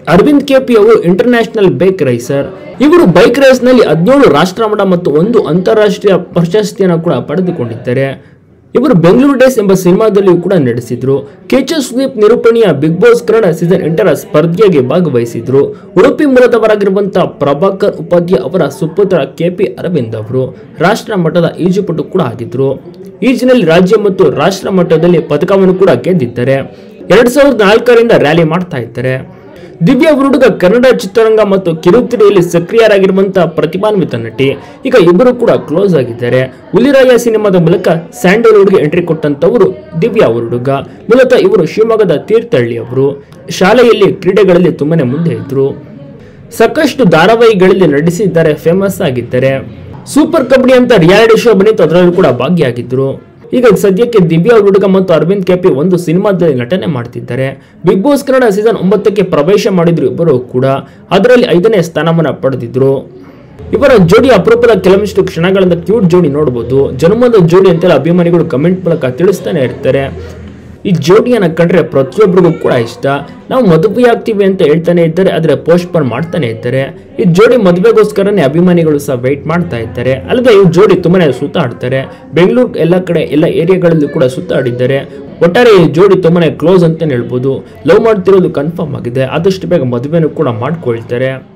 Arvind KP ಅವರು international bike racer ಇವರು bike race ನಲ್ಲಿ ಹದಿನೇಳು ರಾಷ್ಟ್ರಮಟ್ಟ ಮತ್ತು ಒಂದು ಅಂತಾರಾಷ್ಟ್ರೀಯ ಪ್ರಶಸ್ತಿಯನ್ನು ಕೂಡ ಪಡೆದುಕೊಂಡಿದ್ದಾರೆ ಇವರು ಬೆಂಗಳೂರು ಡೇಸ್ ಎಂಬ ಸಿನಿಮಾದಲ್ಲಿಯೂ ಕೂಡ ನಡೆಸಿದ್ರು ಕೆಚ ಸುದೀಪ್ ನಿರೂಪಣೆಯ ಬಿಗ್ ಬಾಸ್ ಕನ್ನಡ ಸೀಸನ್ ಎಂಟರ ಸ್ಪರ್ಧೆಗೆ ಭಾಗವಹಿಸಿದ್ರು ಉಡುಪಿ ಮೂಲದವರಾಗಿರುವಂತಹ ಪ್ರಭಾಕರ್ ಉಪಾಧ್ಯಾಯ ಅವರ ಸುಪುತ್ರ ಕೆಪಿ ಅರವಿಂದ್ ಅವರು ರಾಷ್ಟ್ರ ಮಟ್ಟದ ಈಜುಪಟು ಕೂಡ ಆಗಿದ್ರು ಈಜಿನಲ್ಲಿ ರಾಜ್ಯ ಮತ್ತು ರಾಷ್ಟ್ರ ಮಟ್ಟದಲ್ಲಿ ಪದಕವನ್ನು ಕೂಡ ಗೆದ್ದಿದ್ದಾರೆ ಎರಡ್ ಸಾವಿರದ ನಾಲ್ಕರಿಂದ ರ್ಯಾಲಿ ಮಾಡ್ತಾ ಇದ್ದಾರೆ ದಿವ್ಯಾ ಹುಡುಗ ಕನ್ನಡ ಚಿತ್ರರಂಗ ಮತ್ತು ಕಿರುತೆರೆಯಲ್ಲಿ ಸಕ್ರಿಯರಾಗಿರುವಂತಹ ಪ್ರತಿಭಾನ್ವಿತ ನಟಿ ಈಗ ಇಬ್ಬರು ಕೂಡ ಕ್ಲೋಸ್ ಆಗಿದ್ದಾರೆ ಹುಲಿರಾಯ ಸಿನಿಮಾದ ಮೂಲಕ ಸ್ಯಾಂಡಲ್ವುಡ್ಗೆ ಎಂಟ್ರಿ ಕೊಟ್ಟಂತವರು ದಿವ್ಯಾ ಹುಡುಗ ಮೂಲತಃ ಇವರು ಶಿವಮೊಗ್ಗದ ತೀರ್ಥಹಳ್ಳಿಯವರು ಶಾಲೆಯಲ್ಲಿ ಕ್ರೀಡೆಗಳಲ್ಲಿ ತುಂಬಾನೇ ಮುಂದೆ ಇದ್ರು ಸಾಕಷ್ಟು ಧಾರಾವಾಹಿಗಳಲ್ಲಿ ನಟಿಸಿದ್ದಾರೆ ಫೇಮಸ್ ಆಗಿದ್ದಾರೆ ಸೂಪರ್ ಕಬಡ್ಡಿ ಅಂತ ರಿಯಾಲಿಟಿ ಶೋ ಬಂದಿತ್ತು ಅದರಲ್ಲೂ ಕೂಡ ಭಾಗಿಯಾಗಿದ್ರು ಈಗ ಸದ್ಯಕ್ಕೆ ದಿವ್ಯಾ ಹುಡುಗ ಮತ್ತು ಅರವಿಂದ್ ಕೆಪಿ ಒಂದು ಸಿನಿಮಾದಲ್ಲಿ ನಟನೆ ಮಾಡ್ತಿದ್ದಾರೆ ಬಿಗ್ ಬಾಸ್ ಕನ್ನಡ ಸೀಸನ್ ಒಂಬತ್ತಕ್ಕೆ ಪ್ರವೇಶ ಮಾಡಿದ್ರು ಇಬ್ಬರು ಕೂಡ ಅದರಲ್ಲಿ ಐದನೇ ಸ್ಥಾನವನ್ನ ಪಡೆದಿದ್ರು ಇವರ ಜೋಡಿ ಅಪರೂಪದ ಕೆಲವೊಂದಿಷ್ಟು ಕ್ಷಣಗಳಿಂದ ಕ್ಯೂಟ್ ಜೋಡಿ ನೋಡಬಹುದು ಜನ್ಮದ ಜೋಡಿ ಅಂತೆಲ್ಲ ಅಭಿಮಾನಿಗಳು ಕಮೆಂಟ್ ಮೂಲಕ ತಿಳಿಸ್ತಾನೆ ಇರ್ತಾರೆ ಈ ಜೋಡಿಯನ್ನ ಕಂಡ್ರೆ ಪ್ರತಿಯೊಬ್ಬರಿಗೂ ಕೂಡ ಇಷ್ಟ ನಾವು ಮದುವೆ ಆಗ್ತೀವಿ ಅಂತ ಹೇಳ್ತಾನೆ ಇದ್ದಾರೆ ಆದರೆ ಪೋಸ್ಟ್ಪೋನ್ ಮಾಡ್ತಾನೆ ಇದ್ದಾರೆ ಈ ಜೋಡಿ ಮದುವೆಗೋಸ್ಕರನೇ ಅಭಿಮಾನಿಗಳು ಸಹ ವೆಯ್ಟ್ ಮಾಡ್ತಾ ಇದ್ದಾರೆ ಅಲ್ಲದೆ ಈ ಜೋಡಿ ತುಂಬಾನೇ ಸುತ್ತಾಡ್ತಾರೆ ಬೆಂಗಳೂರು ಎಲ್ಲ ಕಡೆ ಎಲ್ಲ ಏರಿಯಾಗಳಲ್ಲಿ ಕೂಡ ಸುತ್ತಾಡಿದ್ದಾರೆ ಒಟ್ಟಾರೆ ಈ ಜೋಡಿ ತುಂಬಾನೇ ಕ್ಲೋಸ್ ಅಂತಾನೆ ಹೇಳ್ಬೋದು ಲವ್ ಮಾಡ್ತಿರೋದು ಕನ್ಫರ್ಮ್ ಆಗಿದೆ ಆದಷ್ಟು ಬೇಗ ಮದುವೆನೂ ಕೂಡ ಮಾಡ್ಕೊಳ್ತಾರೆ